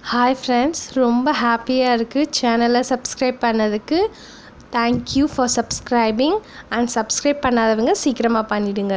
hi friends ரொம்ப ஹாப்பியாக இருக்குது சேனலை சப்ஸ்கிரைப் பண்ணதுக்கு thank you for subscribing and subscribe பண்ணாதவங்க சீக்கிரமாக பண்ணிவிடுங்க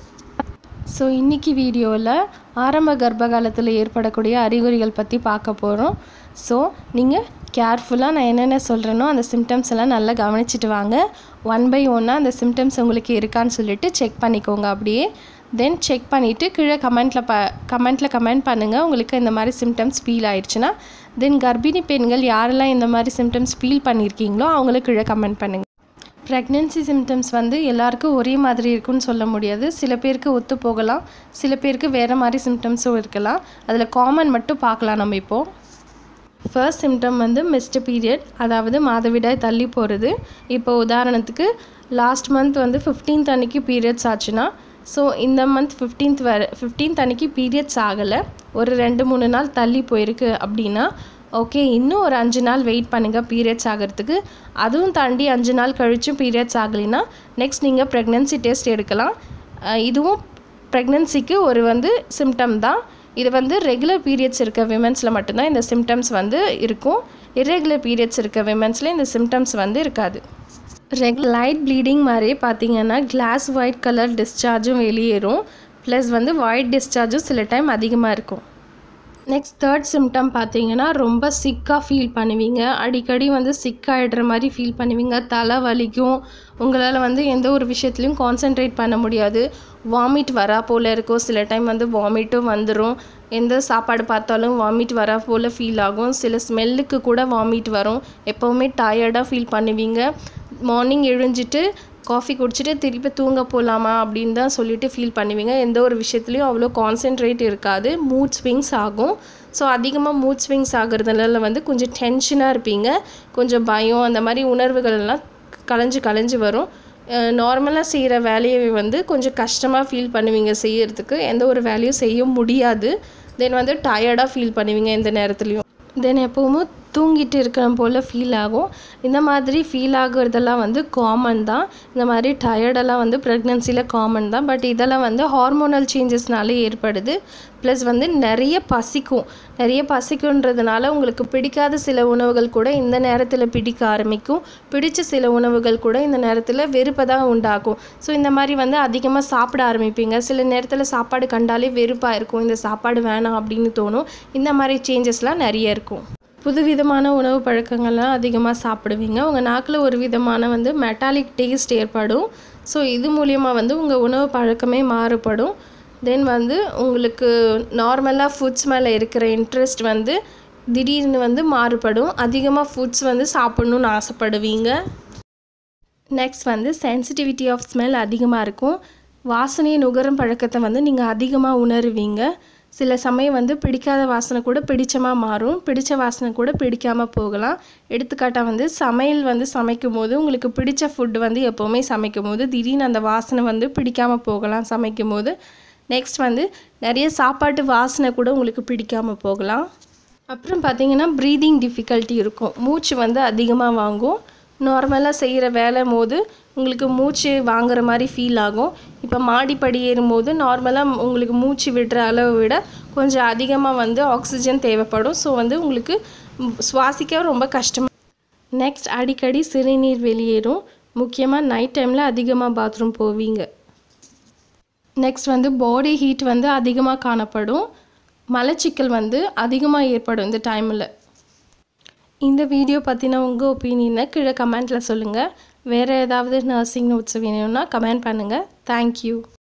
ஸோ இன்றைக்கி வீடியோவில் ஆரம்ப கர்ப்ப காலத்தில் ஏற்படக்கூடிய அறிகுறிகள் பற்றி பார்க்க போகிறோம் ஸோ நீங்கள் கேர்ஃபுல்லாக நான் என்னென்ன சொல்கிறேனோ அந்த சிம்டம்ஸ் எல்லாம் நல்லா கவனிச்சிட்டு வாங்க ஒன் பை ஒன்னாக அந்த சிம்டம்ஸ் உங்களுக்கு இருக்கான்னு சொல்லிட்டு செக் பண்ணிக்கோங்க அப்படியே தென் செக் பண்ணிவிட்டு கீழே கமெண்ட்டில் ப கமெண்ட்டில் கமெண்ட் பண்ணுங்கள் உங்களுக்கு இந்த மாதிரி சிம்டம்ஸ் ஃபீல் ஆயிடுச்சுன்னா தென் கர்ப்பிணி பெண்கள் யாரெல்லாம் இந்த மாதிரி சிம்டம்ஸ் ஃபீல் பண்ணியிருக்கீங்களோ அவங்களுக்கு கீழே கமெண்ட் பண்ணுங்கள் ப்ரெக்னென்சி சிம்டம்ஸ் வந்து எல்லாருக்கும் ஒரே மாதிரி இருக்குன்னு சொல்ல முடியாது சில பேருக்கு ஒத்து போகலாம் சில பேருக்கு வேறு மாதிரி சிம்டம்ஸும் இருக்கலாம் அதில் காமன் மட்டும் பார்க்கலாம் நம்ம இப்போது ஃபர்ஸ்ட் சிம்டம் வந்து மிஸ்ட் பீரியட் அதாவது மாதவிடாய் தள்ளி போகிறது இப்போ உதாரணத்துக்கு லாஸ்ட் மந்த் வந்து ஃபிஃப்டீன்த் அன்னைக்கு பீரியட்ஸ் ஆச்சுன்னா ஸோ இந்த மந்த் ஃபிஃப்டீன்த் வர ஃபிஃப்டீன்த் அன்னைக்கு பீரியட்ஸ் ஆகலை ஒரு ரெண்டு மூணு நாள் தள்ளி போயிருக்கு அப்படின்னா ஓகே இன்னும் ஒரு அஞ்சு நாள் வெயிட் பண்ணுங்கள் பீரியட்ஸ் ஆகிறதுக்கு அதுவும் தாண்டி அஞ்சு நாள் கழிச்சும் பீரியட்ஸ் ஆகலைன்னா நெக்ஸ்ட் நீங்கள் ப்ரெக்னென்சி டெஸ்ட் எடுக்கலாம் அஹ் இதுவும் ப்ரெக்னென்சிக்கு ஒரு வந்து சிம்டம் தான் இது வந்து ரெகுலர் பீரியட்ஸ் இருக்க விமென்ஸில் மட்டும்தான் இந்த சிம்டம்ஸ் வந்து இருக்கும் இரெகுலர் பீரியட்ஸ் இருக்க விமென்ஸில் இந்த சிம்டம்ஸ் வந்து இருக்காது ரெக் லைட் ப்ளீடிங் மாதிரியே பார்த்தீங்கன்னா கிளாஸ் ஒயிட் கலர் டிஸ்சார்ஜும் வெளியேறும் ப்ளஸ் வந்து ஒயிட் டிஸ்சார்ஜும் சில டைம் அதிகமாக இருக்கும் நெக்ஸ்ட் தேர்ட் சிம்டம் பார்த்தீங்கன்னா ரொம்ப சிக்காக ஃபீல் பண்ணுவீங்க அடிக்கடி வந்து சிக் ஆகிடுற மாதிரி ஃபீல் பண்ணுவீங்க தலை வலிக்கும் உங்களால் வந்து எந்த ஒரு விஷயத்துலையும் கான்சென்ட்ரேட் பண்ண முடியாது வாமிட் வரா போல் இருக்கும் சில டைம் வந்து வாமிட்டும் வந்துடும் எந்த சாப்பாடு பார்த்தாலும் வாமிட் வரா போல் ஃபீல் ஆகும் சில ஸ்மெல்லுக்கு கூட வாமிட் வரும் எப்போவுமே டயர்டாக ஃபீல் பண்ணுவீங்க மார்னிங் எழுஞ்சிட்டு காஃபி குடிச்சிட்டு திருப்பி தூங்க போகலாமா அப்படின்னு தான் சொல்லிட்டு ஃபீல் பண்ணுவீங்க எந்த ஒரு விஷயத்துலையும் அவ்வளோ கான்சென்ட்ரேட் இருக்காது மூட் ஸ்விங்ஸ் ஆகும் ஸோ அதிகமாக மூட் ஸ்விங்ஸ் ஆகுறதுனால வந்து கொஞ்சம் டென்ஷனாக இருப்பீங்க கொஞ்சம் பயம் அந்த மாதிரி உணர்வுகள் எல்லாம் கலைஞ்சு கலைஞ்சு வரும் நார்மலாக செய்கிற வேலையை வந்து கொஞ்சம் கஷ்டமாக ஃபீல் பண்ணுவீங்க செய்யறதுக்கு எந்த ஒரு வேலையும் செய்ய முடியாது தென் வந்து டயர்டாக ஃபீல் பண்ணுவீங்க எந்த நேரத்துலையும் தென் எப்போவுமே தூங்கிட்டு இருக்கிற போல் ஃபீல் ஆகும் இந்த மாதிரி ஃபீல் ஆகுறதெல்லாம் வந்து காமன் தான் இந்த மாதிரி டயர்டெல்லாம் வந்து ப்ரெக்னென்சியில் காமன் தான் பட் இதெல்லாம் வந்து ஹார்மோனல் சேஞ்சஸ்னால ஏற்படுது ப்ளஸ் வந்து நிறைய பசிக்கும் நிறைய பசிக்குன்றதுனால உங்களுக்கு பிடிக்காத சில உணவுகள் கூட இந்த நேரத்தில் பிடிக்க ஆரம்பிக்கும் பிடிச்ச சில உணவுகள் கூட இந்த நேரத்தில் வெறுப்பை தான் உண்டாக்கும் ஸோ இந்த மாதிரி வந்து அதிகமாக சாப்பிட ஆரம்பிப்பீங்க சில நேரத்தில் சாப்பாடு கண்டாலே வெறுப்பாக இருக்கும் இந்த சாப்பாடு வேணாம் அப்படின்னு தோணும் இந்த மாதிரி சேஞ்சஸ்லாம் நிறைய இருக்கும் புதுவிதமான உணவு பழக்கங்கள்லாம் அதிகமாக சாப்பிடுவீங்க உங்கள் நாக்கில் ஒரு விதமான வந்து மெட்டாலிக் டேஸ்ட் ஏற்படும் ஸோ இது மூலியமாக வந்து உங்கள் உணவு பழக்கமே மாறுபடும் தென் வந்து உங்களுக்கு நார்மலாக ஃபுட்ஸ் மேலே இருக்கிற இன்ட்ரெஸ்ட் வந்து திடீர்னு வந்து மாறுபடும் அதிகமாக ஃபுட்ஸ் வந்து சாப்பிட்ணுன்னு ஆசைப்படுவீங்க நெக்ஸ்ட் வந்து சென்சிட்டிவிட்டி ஆஃப் ஸ்மெல் அதிகமாக இருக்கும் வாசனையை நுகரும் பழக்கத்தை வந்து நீங்கள் அதிகமாக உணருவீங்க சில சமயம் வந்து பிடிக்காத வாசனை கூட பிடிச்சமாக மாறும் பிடிச்ச வாசனை கூட பிடிக்காமல் போகலாம் எடுத்துக்காட்டாக வந்து சமையல் வந்து சமைக்கும் போது உங்களுக்கு பிடிச்ச ஃபுட் வந்து எப்போவுமே சமைக்கும் போது திடீர்னு அந்த வாசனை வந்து பிடிக்காமல் போகலாம் சமைக்கும் போது நெக்ஸ்ட் வந்து நிறைய சாப்பாட்டு வாசனை கூட உங்களுக்கு பிடிக்காமல் போகலாம் அப்புறம் பார்த்தீங்கன்னா ப்ரீதிங் டிஃபிகல்ட்டி இருக்கும் மூச்சு வந்து அதிகமாக வாங்கும் நார்மலாக செய்கிற வேலை போது உங்களுக்கு மூச்சு வாங்குற மாதிரி ஃபீல் ஆகும் இப்போ மாடிப்படி ஏறும்போது நார்மலாக உங்களுக்கு மூச்சு விடுற அளவை விட கொஞ்சம் அதிகமாக வந்து ஆக்சிஜன் தேவைப்படும் ஸோ வந்து உங்களுக்கு சுவாசிக்க ரொம்ப கஷ்டமாக நெக்ஸ்ட் அடிக்கடி சிறுநீர் வெளியேறும் முக்கியமாக நைட் டைமில் அதிகமாக பாத்ரூம் போவீங்க நெக்ஸ்ட் வந்து பாடி ஹீட் வந்து அதிகமாக காணப்படும் மலச்சிக்கல் வந்து அதிகமாக ஏற்படும் இந்த டைமில் இந்த வீடியோ பற்றின உங்கள் ஒப்பீனியனை கீழே கமெண்ட்டில் சொல்லுங்கள் வேறு ஏதாவது நர்சிங் நோட்ஸ் வேணும்னா கமெண்ட் பண்ணுங்கள் தேங்க்யூ